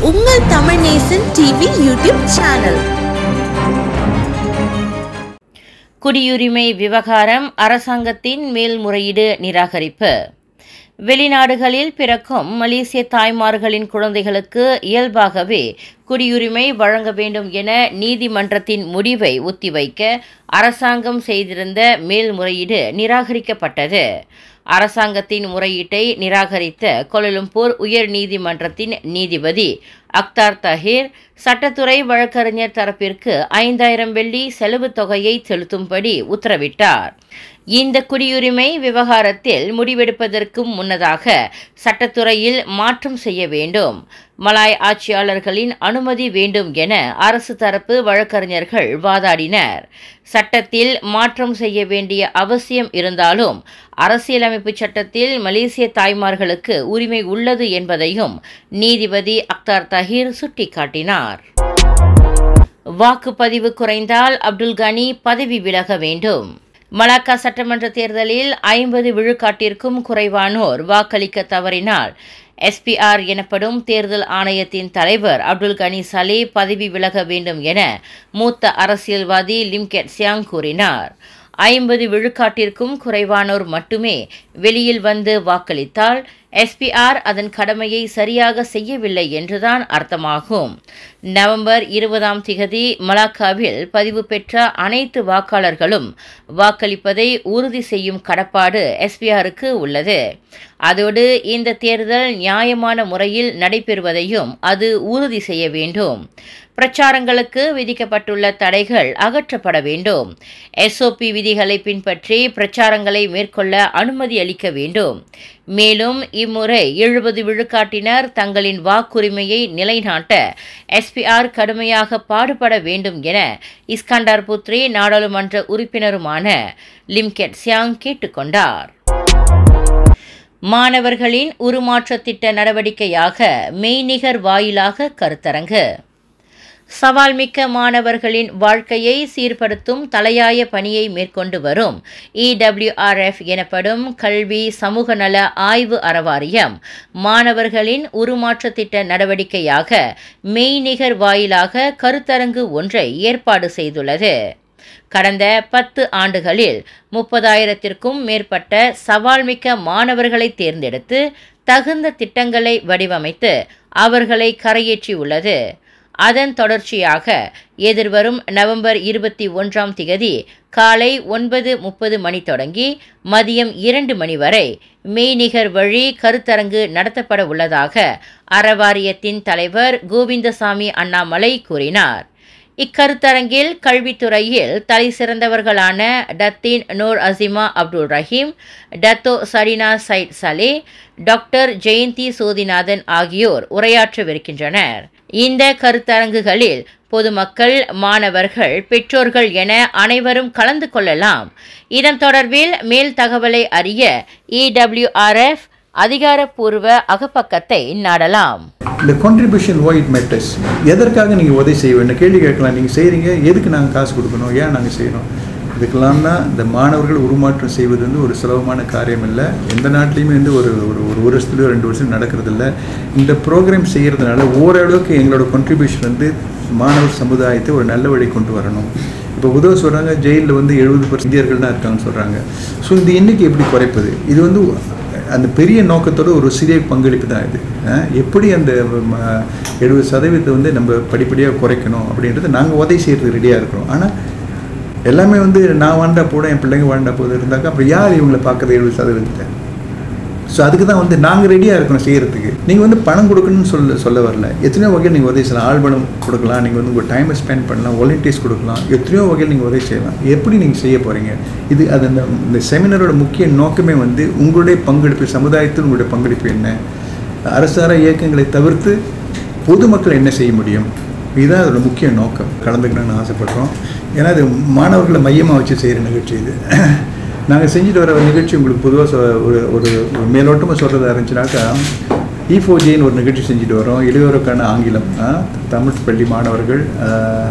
உங்கள் Tamil Nesan TV YouTube channel குடியுரிமை விவகாரம் அரசாங்கத்தின் மேல்முறையீடு நிராகரிப்பு வெளிநாடுகளில் பிறக்கும் மலேசிய தாய்மார்களின் குழந்தைகளுக்கு இயல்பாகவே குடியுரிமை வழங்க வேண்டும் என நீதிமன்றத்தின் முடிவை ஒத்திவைக்க அரசாங்கம் செய்திருந்த மேல்முறையீடு நிராகரிக்கப்பட்டது அரசாங்கத்தின் முறையீட்டை நிராகரித்த கோலலம்பூர் உயர் நீதிமன்றத்தின் நீதிபதி அக்தார் தஹீர் சட்டத்துறை வழக்கறிஞர் தரப்பிற்கு ஐந்தாயிரம் வெள்ளி செலவுத் தொகையை செலுத்தும்படி உத்தரவிட்டார் இந்த குடியுரிமை விவகாரத்தில் முடிவெடுப்பதற்கும் முன்னதாக சட்டத்துறையில் மாற்றம் செய்ய வேண்டும் மலாய் ஆட்சியாளர்களின் அனுமதி வேண்டும் என அரசு தரப்பு வழக்கறிஞர்கள் வாதாடினர் சட்டத்தில் மாற்றம் செய்ய வேண்டிய அவசியம் இருந்தாலும் அரசியலமைப்பு சட்டத்தில் மலேசிய தாய்மார்களுக்கு உரிமை உள்ளது என்பதையும் நீதிபதி அக்தார் தஹீர் சுட்டிக்காட்டினார் வாக்குப்பதிவு குறைந்தால் அப்துல் கனி பதவி விலக வேண்டும் மலாக்கா சட்டமன்ற தேர்தலில் ஐம்பது விழுக்காட்டிற்கும் குறைவானோர் வாக்களிக்க தவறினால் எஸ்பிஆர் எனப்படும் தேர்தல் ஆணையத்தின் தலைவர் அப்துல் கனி சலே பதவி விலக வேண்டும் என மூத்த அரசியல்வாதி லிம்கெட் சியாங் கூறினார் ஐம்பது விழுக்காட்டிற்கும் குறைவானோர் மட்டுமே வெளியில் வந்து வாக்களித்தால் எஸ்பிஆர் அதன் கடமையை சரியாக செய்யவில்லை என்றுதான் அர்த்தமாகும் நவம்பர் இருபதாம் திகதி மலாக்காவில் பதிவு பெற்ற அனைத்து வாக்காளர்களும் வாக்களிப்பதை உறுதி செய்யும் கடப்பாடு எஸ்பிஆருக்கு உள்ளது அதோடு இந்த தேர்தல் நியாயமான முறையில் நடைபெறுவதையும் அது உறுதி செய்ய வேண்டும் பிரச்சாரங்களுக்கு விதிக்கப்பட்டுள்ள தடைகள் அகற்றப்பட வேண்டும் எஸ்ஓபி விதிகளை பின்பற்றி பிரச்சாரங்களை மேற்கொள்ள அனுமதி அளிக்க வேண்டும் மேலும் இம்முறை எழுபது விழுக்காட்டினர் தங்களின் வாக்குரிமையை நிலைநாட்ட எஸ்பிஆர் கடுமையாக பாடுபட வேண்டும் என இஸ்கண்டார் புத்ரி நாடாளுமன்ற உறுப்பினருமான லிம்கெட் சியாங் கேட்டுக்கொண்டார் மாணவர்களின் உருமாற்ற திட்ட நடவடிக்கையாக மெய்நிகர் வாயிலாக கருத்தரங்கு சவால்மிக்க மாணவர்களின் வாழ்க்கையை சீர்படுத்தும் தலையாய பணியை மேற்கொண்டு வரும் இடபிள்யூஆர்எஃப் எனப்படும் கல்வி சமூக நல ஆய்வு அறவாரியம் மாணவர்களின் உருமாற்ற திட்ட நடவடிக்கையாக மெய்நிகர் வாயிலாக கருத்தரங்கு ஒன்றை ஏற்பாடு செய்துள்ளது கடந்த பத்து ஆண்டுகளில் முப்பதாயிரத்திற்கும் மேற்பட்ட சவால்மிக்க மாணவர்களை தேர்ந்தெடுத்து தகுந்த திட்டங்களை வடிவமைத்து அவர்களை கரையேற்றியுள்ளது அதன் தொடர்ச்சியாக எதிர்வரும் நவம்பர் இருபத்தி ஒன்றாம் திகதி காலை ஒன்பது முப்பது மணி தொடங்கி மதியம் இரண்டு மணி வரை மெய்நிகர் வழி கருத்தரங்கு நடத்தப்பட உள்ளதாக அறவாரியத்தின் தலைவர் கோவிந்தசாமி அண்ணாமலை கூறினார் இக்கருத்தரங்கில் கல்வித்துறையில் தலை சிறந்தவர்களான Datin Noor Azima Abdul Rahim Dato Zarina Syed Salleh doctor Jayanthi Sothinathan ஆகியோர் உரையாற்றவிருக்கின்றனர் இந்த கருத்தரங்குகளில் பொதுமக்கள் மாணவர்கள் பெற்றோர்கள் என அனைவரும் கலந்து கொள்ளலாம் இதன் தொடர்பில் மேல் தகவலை அறிய இடபிள்யூஆர்எஃப் அதிகாரப்பூர்வ அகப்பக்கத்தை நாடலாம் இந்த கான்ட்ரிபியூஷன் ஒய் இட் மேட்டர்ஸ் எதற்காக நீங்கள் உதவி செய்ய வேண்டும் கேள்வி கேட்கலாம் நீங்கள் செய்கிறீங்க எதுக்கு நாங்கள் காசு கொடுக்கணும் ஏன் நாங்கள் செய்யணும் இதுக்கெல்லாம் தான் இந்த மாணவர்கள் உருமாற்றம் செய்வது வந்து ஒரு சுலபமான காரியம் இல்லை எந்த நாட்டிலையுமே வந்து ஒரு ஒரு ஒரு வருஷத்துலையோ ரெண்டு வருஷம் நடக்கிறது இல்லை இந்த ப்ரோக்ராம் செய்கிறதுனால ஓரளவுக்கு எங்களோட கான்ட்ரிபியூஷன் வந்து மாணவர் சமுதாயத்தை ஒரு நல்ல வழி கொண்டு வரணும் இப்போ உதவ சொல்கிறாங்க ஜெயிலில் வந்து எழுபது பர்சன்ட் இந்தியர்கள் தான் இருக்காங்கன்னு சொல்கிறாங்க ஸோ இந்த எண்ணிக்கை எப்படி குறைப்பது இது வந்து அந்த பெரிய நோக்கத்தோட ஒரு சிறிய பங்களிப்பு தான் இது அஹ் எப்படி அந்த எழுபது சதவீதத்தை வந்து நம்ம படிப்படியாக குறைக்கணும் அப்படின்றது நாங்கள் உதவி செய்கிறது ரெடியாக இருக்கிறோம் ஆனால் எல்லாமே வந்து நான் வாழ்ந்தா போட என் பிள்ளைங்க வாழ்ந்தா போதும் இருந்தாக்கா அப்புறம் யார் இவங்களை பார்க்குறது எழுபது சதவீதத்தை ஸோ அதுக்கு தான் வந்து நாங்கள் ரெடியாக இருக்கணும் செய்கிறதுக்கு நீங்கள் வந்து பணம் கொடுக்கணும்னு சொல்ல சொல்ல வரல எத்தனையோ வகையில் நீங்கள் உதவி செய்யலாம் ஆள் பணம் கொடுக்கலாம் நீங்கள் வந்து உங்கள் டைமை ஸ்பெண்ட் பண்ணலாம் வாலண்டியர்ஸ் கொடுக்கலாம் எத்தனையோ வகையில் நீங்கள் உதவி செய்யலாம் எப்படி நீங்கள் செய்ய போகிறீங்க இது அது அந்த இந்த செமினாரோட முக்கிய நோக்கமே வந்து உங்களுடைய பங்களிப்பு சமுதாயத்தில் உங்களுடைய பங்களிப்பு என்ன அரசார இயக்கங்களை தவிர்த்து பொதுமக்கள் என்ன செய்ய முடியும் இதுதான் அதோட முக்கிய நோக்கம் கலந்துக்கணும்னு ஆசைப்படுறோம் ஏன்னா இது மாணவர்களை மையமாக வச்சு செய்கிற நிகழ்ச்சி இது நாங்கள் செஞ்சுட்டு வர நிகழ்ச்சி உங்களுக்கு பொதுவாக சொ ஒரு ஒரு ஒரு மேலோட்டமாக சொல்கிறதா இருந்துச்சுனாக்கா இஃபோஜின்னு ஒரு நிகழ்ச்சி செஞ்சுட்டு வரோம் இளையோருக்கான ஆங்கிலம் ஆ, தமிழ் பள்ளி மாணவர்கள் ஆ,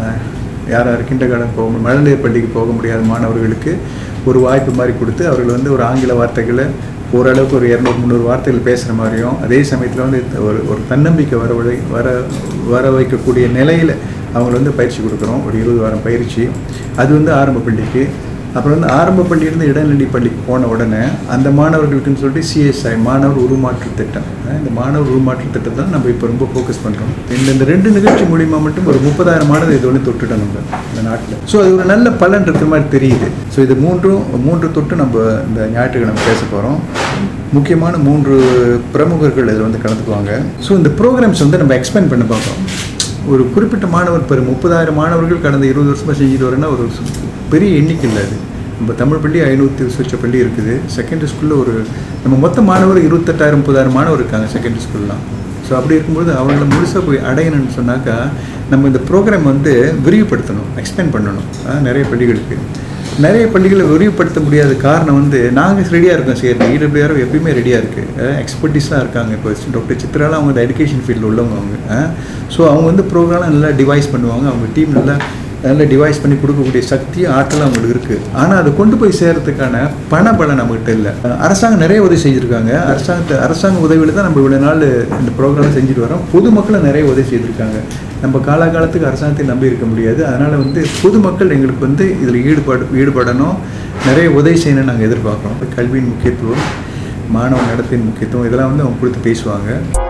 யார் யார் கிண்டர் கார்டன் போக மழலையர் பள்ளிக்கு போக முடியாத மாணவர்களுக்கு ஒரு வாய்ப்பு மாதிரி கொடுத்து அவர்கள் வந்து ஒரு ஆங்கில வார்த்தைகளை ஓரளவுக்கு ஒரு இரநூறு முந்நூறு வார்த்தைகள் பேசுகிற மாதிரியும் அதே சமயத்தில் வந்து ஒரு ஒரு தன்னம்பிக்கை வர வழி வர வர வைக்கக்கூடிய நிலையில் அவங்கள வந்து பயிற்சி கொடுக்குறோம் ஒரு இருபது வாரம் பயிற்சி அது வந்து ஆரம்ப பள்ளிக்கு அப்புறம் வந்து ஆரம்ப பள்ளியிலிருந்து இடைநிலை பள்ளிக்கு போன உடனே அந்த மாணவர்களுக்குன்னு சொல்லிட்டு சிஎஸ்ஐ மாணவர் உருமாற்று திட்டம் அஹ் இந்த மாணவர் உருமாற்று திட்டத்தை தான் நம்ம இப்போ ரொம்ப ஃபோக்கஸ் பண்ணுறோம் இந்த இந்த ரெண்டு நிகழ்ச்சி மூலிமா மட்டும் ஒரு முப்பதாயிரம் மாணவர் இது ஒன்று தொட்டுட்டோம் நம்ம இந்த நாட்டில் ஸோ அது ஒரு நல்ல பலன் இருக்கிற மாதிரி தெரியுது ஸோ இது மூன்றும் மூன்று தொட்டு நம்ம இந்த ஞாயிற்றுக்கிழமை பேச போகிறோம் முக்கியமான மூன்று பிரமுகர்கள் இதில் வந்து கலந்துக்குவாங்க ஸோ இந்த ப்ரோக்ராம்ஸ் வந்து நம்ம எக்ஸ்பேண்ட் பண்ண பார்க்குறோம் ஒரு குறிப்பிட்ட மாணவர் பெரு முப்பதாயிரம் மாணவர்கள் கடந்த இருபது வருஷமாக செஞ்சுட்டு வரேன்னா ஒரு சு- பெரிய எண்ணிக்கை இல்லை அது நம்ம தமிழ் பள்ளி ஐநூற்றி சொச்ச பள்ளி இருக்குது செகண்டரி ஸ்கூலில் ஒரு நம்ம மொத்த மாணவர் இருபத்தெட்டாயிரம் முப்பதாயிரம் மாணவர் இருக்காங்க செகண்டரி ஸ்கூல்லாம் ஸோ அப்படி இருக்கும்போது அவங்கள முழுசாக போய் அடையணும்னு சொன்னாக்கா நம்ம இந்த ப்ரோக்ராம் வந்து விரிவுபடுத்தணும் எக்ஸ்பேண்ட் பண்ணணும் அஹ் நிறைய பள்ளிகளுக்கு நிறைய பள்ளிகளை விரிவுபடுத்த முடியாத காரணம் வந்து நாங்கள் ரெடியாக இருக்கோம் சரி இடபிள்யூஆர் எப்பயுமே ரெடியாக இருக்குது எக்ஸ்பர்டிஸாக இருக்காங்க இப்போ டாக்டர் சித்ராலாம் அவங்க எஜுகேஷன் ஃபீல்டில் உள்ளவங்க அவங்க ஸோ அவங்க வந்து ப்ரோக்ராம்லாம் நல்லா டிவைஸ் பண்ணுவாங்க அவங்க டீம் நல்லா நல்லா டிவைஸ் பண்ணி கொடுக்கக்கூடிய சக்தி ஆற்றல் அவங்களுக்கு இருக்குது ஆனால் அதை கொண்டு போய் சேர்றதுக்கான பண பலம் நம்மகிட்ட இல்லை அரசாங்கம் நிறைய உதவி செஞ்சுருக்காங்க அரசாங்கத்தை அரசாங்க உதவியில் தான் நம்ம இவ்வளோ நாள் இந்த ப்ரோக்ராம் செஞ்சுட்டு வரோம் பொதுமக்களும் நிறைய உதவி செய்திருக்காங்க நம்ம காலாகாலத்துக்கு அரசாங்கத்தை நம்பி இருக்க முடியாது அதனால் வந்து பொதுமக்கள் எங்களுக்கு வந்து இதில் ஈடுபாடு ஈடுபடணும் நிறைய உதவி செய்யணும்னு நாங்கள் எதிர்பார்க்குறோம் கல்வியின் முக்கியத்துவம் மாணவ நடத்தின் முக்கியத்துவம் இதெல்லாம் வந்து அவங்க கொடுத்து பேசுவாங்க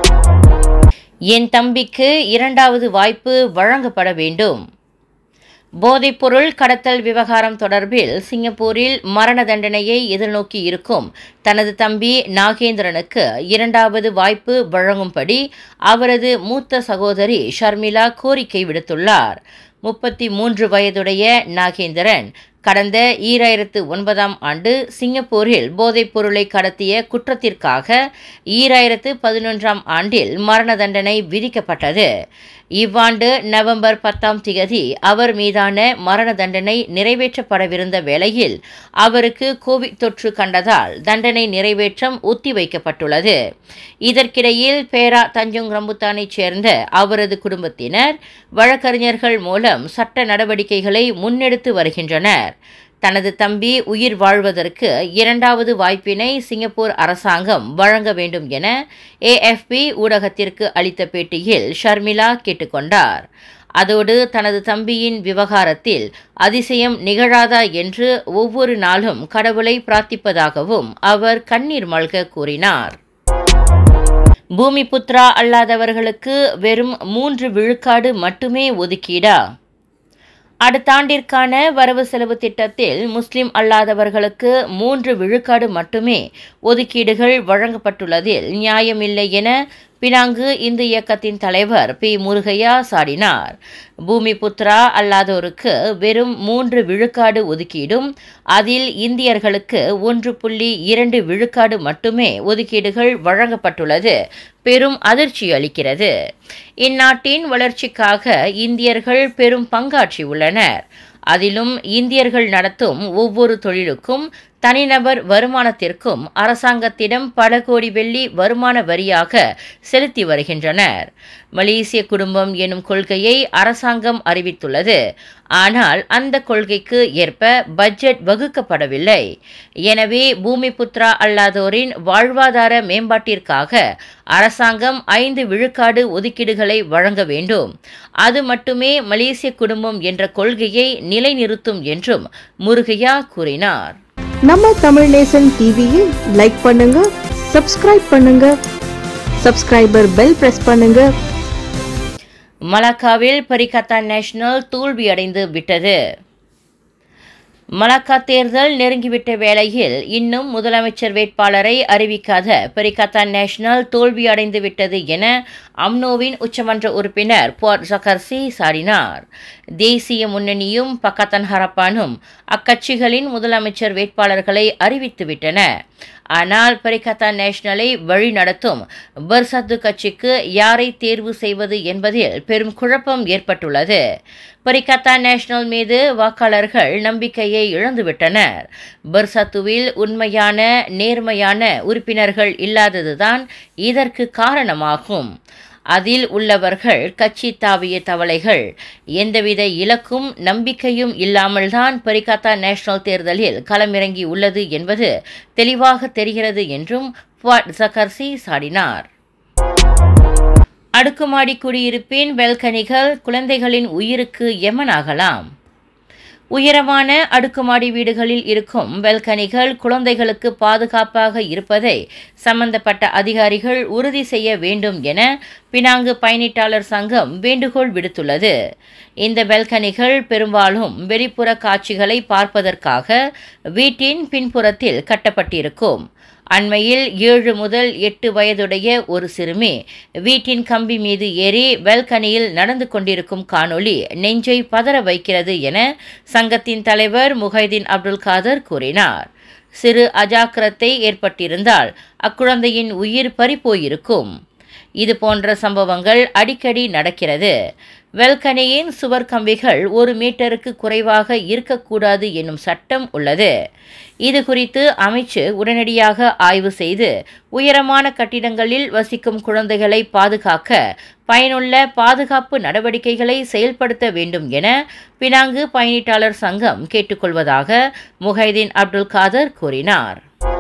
என் தம்பிக்கு இரண்டாவது வாய்ப்பு வழங்கப்பட வேண்டும் போதைப்பொருள் கடத்தல் விவகாரம் தொடர்பில் சிங்கப்பூரில் மரண தண்டனையை எதிர்நோக்கி இருக்கும் தனது தம்பி நாகேந்திரனுக்கு இரண்டாவது வாய்ப்பு வழங்கும்படி அவரது மூத்த சகோதரி ஷர்மிளா கோரிக்கை விடுத்துள்ளார் முப்பத்தி மூன்று வயதுடைய நாகேந்திரன் கடந்த ஈராயிரத்து ஒன்பதாம் ஆண்டு சிங்கப்பூரில் போதைப் பொருளை கடத்திய குற்றத்திற்காக ஈராயிரத்து பதினொன்றாம் ஆண்டில் மரண தண்டனை விதிக்கப்பட்டது இவ்வாண்டு நவம்பர் பத்தாம் திகதி அவர் மீதான மரண தண்டனை நிறைவேற்றப்படவிருந்த வேளையில் அவருக்கு கோவிட் தொற்று கண்டதால் தண்டனை நிறைவேற்றம் ஒத்திவைக்கப்பட்டுள்ளது இதற்கிடையில் பேரா தஞ்சோங் ரம்புத்தானைச் சேர்ந்த அவரது குடும்பத்தினர் வழக்கறிஞர்கள் மூலம் சட்ட நடவடிக்கைகளை முன்னெடுத்து வருகின்றனர் தனது தம்பி உயிர் வாழ்வதற்கு இரண்டாவது வாய்ப்பினை சிங்கப்பூர் அரசாங்கம் வழங்க வேண்டும் என ஏஎஃப்பி ஊடகத்திற்கு அளித்த பேட்டியில் ஷர்மிளா கேட்டுக்கொண்டார் அதோடு தனது தம்பியின் விவகாரத்தில் அதிசயம் நிகழாதா என்று ஒவ்வொரு நாளும் கடவுளை பிரார்த்திப்பதாகவும் அவர் கண்ணீர் மல்க கூறினார் பூமிபுத்ரா அல்லாதவர்களுக்கு வெறும் மூன்று விழுக்காடு மட்டுமே ஒதுக்கீடா அடுத்த ஆண்டிற்கான வரவு செலவு திட்டத்தில் முஸ்லிம் அல்லாதவர்களுக்கு மூன்று விழுக்காடு மட்டுமே ஒதுக்கீடுகள் வழங்கப்பட்டுள்ளதில் நியாயமில்லை என பினாங்கு இந்து இயக்கத்தின் தலைவர் பி முருகையா சாடினார் பூமிபுத்ரா அல்லாதோருக்கு வெறும் மூன்று விழுக்காடு ஒதுக்கீடும் அதில் இந்தியர்களுக்கு ஒன்று புள்ளி இரண்டு விழுக்காடு மட்டுமே ஒதுக்கீடுகள் வழங்கப்பட்டுள்ளது பெரும் அதிர்ச்சி அளிக்கிறது இந்நாட்டின் வளர்ச்சிக்காக இந்தியர்கள் பெரும் பங்காற்றியுள்ளனர் அதிலும் இந்தியர்கள் நடத்தும் ஒவ்வொரு தொழிலுக்கும் தனிநபர் வருமானத்திற்கும் அரசாங்கத்திடம் பல கோடி வெள்ளி வருமான வரியாக செலுத்தி வருகின்றனர் மலேசிய குடும்பம் எனும் கொள்கையை அரசாங்கம் அறிவித்துள்ளது ஆனால் அந்த கொள்கைக்கு ஏற்ப பட்ஜெட் வகுக்கப்படவில்லை எனவே பூமிபுத்ரா அல்லாதோரின் வாழ்வாதார மேம்பாட்டிற்காக அரசாங்கம் ஐந்து விழுக்காடு ஒதுக்கீடுகளை வழங்க வேண்டும் அது மட்டுமே மலேசிய குடும்பம் என்ற கொள்கையை நிலைநிறுத்தும் என்றும் முருகையா கூறினார் நம்ம தமிழ் நேசன் டிவியில் லைக் பண்ணுங்க சப்ஸ்கிரைப் பண்ணுங்க சப்ஸ்கிரைபர் பெல் பிரஸ் பண்ணுங்க மலாக்காவில் பரிகத்தா நேஷனல் தோல்வியடைந்து விட்டது மலாக்கா தேர்தல் நெருங்கிவிட்ட வேளையில் இன்னும் முதலமைச்சர் வேட்பாளரை அறிவிக்காத பரிகத்தா நேஷனல் தோல்வியடைந்து விட்டது என அம்னோவின் உச்சமன்ற உறுப்பினர் போர் ஜகர்சி சாடினார் தேசிய முன்னணியும் பக்கத்தன் ஹரப்பானும் அக்கட்சிகளின் முதலமைச்சர் வேட்பாளர்களை அறிவித்துவிட்டன ஆனால் பரிகத்தா நேஷனலை வழிநடத்தும் பர்சத்து கட்சிக்கு யாரை தேர்வு செய்வது என்பதில் பெரும் குழப்பம் ஏற்பட்டுள்ளது பரிகத்தா நேஷனல் மீது வாக்காளர்கள் நம்பிக்கையை இழந்துவிட்டனர் பர்சத்துவில் உண்மையான நேர்மையான உறுப்பினர்கள் இல்லாததுதான் இதற்கு காரணமாகும் அதில் உள்ளவர்கள் கட்சி தாவிய தவளைகள் எந்தவித இலக்கும் நம்பிக்கையும் இல்லாமல்தான் பரிகாத்தா நேஷனல் தேர்தலில் களமிறங்கி உள்ளது என்பது தெளிவாக தெரிகிறது என்றும் புவாட் ஜக்கர்சி சாடினார் அடுக்குமாடி குடியிருப்பின் பெல்கனிகள் குழந்தைகளின் உயிருக்கு எமனாகலாம் உயரமான அடுக்குமாடி வீடுகளில் இருக்கும் பெல்கனிகள் குழந்தைகளுக்கு பாதுகாப்பாக இருப்பதை சம்பந்தப்பட்ட அதிகாரிகள் உறுதி செய்ய வேண்டும் என பினாங்கு பயணிட்டாளர் சங்கம் வேண்டுகோள் விடுத்துள்ளது இந்த பெல்கனிகள் பெரும்பாலும் வெளிப்புற காட்சிகளை பார்ப்பதற்காக வீட்டின் பின்புறத்தில் கட்டப்பட்டிருக்கும் அண்மையில் ஏழு முதல் எட்டு வயதுடைய ஒரு சிறுமி வீட்டின் கம்பி மீது ஏறி பெல்கனியில் நடந்து கொண்டிருக்கும் காணொளி நெஞ்சை பதற வைக்கிறது என சங்கத்தின் தலைவர் முஹைதீன் அப்துல் காதர் கூறினார் சிறு அஜாக்கிரத்தை ஏற்பட்டிருந்தால் அக்குழந்தையின் உயிர் பறிபோயிருக்கும் இது போன்ற சம்பவங்கள் அடிக்கடி நடக்கிறது வெல்கனியின் சுவர் கம்பிகள் ஒரு மீட்டருக்கு குறைவாக இருக்கக்கூடாது என்னும் சட்டம் உள்ளது இது குறித்து அமைச்சு உடனடியாக ஆய்வு செய்து உயரமான கட்டிடங்களில் வசிக்கும் குழந்தைகளை பாதுகாக்க பயனுள்ள பாதுகாப்பு நடவடிக்கைகளை செயல்படுத்த வேண்டும் என பினாங்கு பயணிட்டாளர் சங்கம் கேட்டுக்கொள்வதாக முஹைதீன் அப்துல் காதர் கூறினார்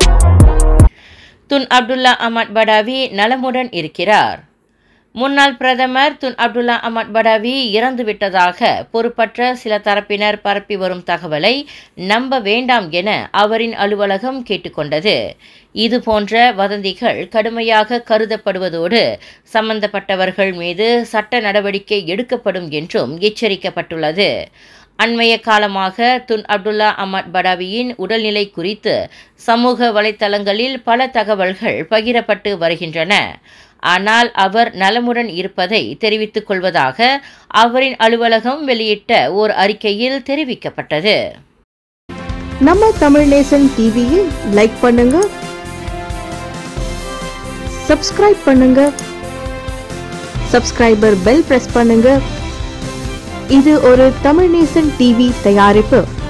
துன் அப்துல்லா அஹமத் படாவி நலமுடன் இருக்கிறார் முன்னாள் பிரதமர் துன் அப்துல்லா அஹமத் படாவி இறந்துவிட்டதாக பொறுப்பற்ற சில தரப்பினர் பரப்பி வரும் தகவலை நம்ப வேண்டாம் என அவரின் அலுவலகம் கேட்டுக்கொண்டது இது போன்ற வதந்திகள் கடுமையாக கருதப்படுவதோடு சம்பந்தப்பட்டவர்கள் மீது சட்ட நடவடிக்கை எடுக்கப்படும் என்றும் எச்சரிக்கப்பட்டுள்ளது அண்மைய காலமாக துன் அப்துல்லா அஹமத் படாவியின் உடல்நிலை குறித்து சமூக வலைத்தளங்களில் பல தகவல்கள் பகிரப்பட்டு வருகின்றன ஆனால் அவர் நலமுடன் இருப்பதை தெரிவித்துக் கொள்வதாக அவரின் அலுவலகம் வெளியிட்ட ஓர் அறிக்கையில் தெரிவிக்கப்பட்டது நம்ம தமிழ் நேசன் டிவியில் லைக் பண்ணுங்க சப்ஸ்கிரைப் பண்ணுங்க சப்ஸ்கிரைபர் பெல் பிரஸ் பண்ணுங்க இது ஒரு தமிழ் நேசன் டிவி தயாரிப்பு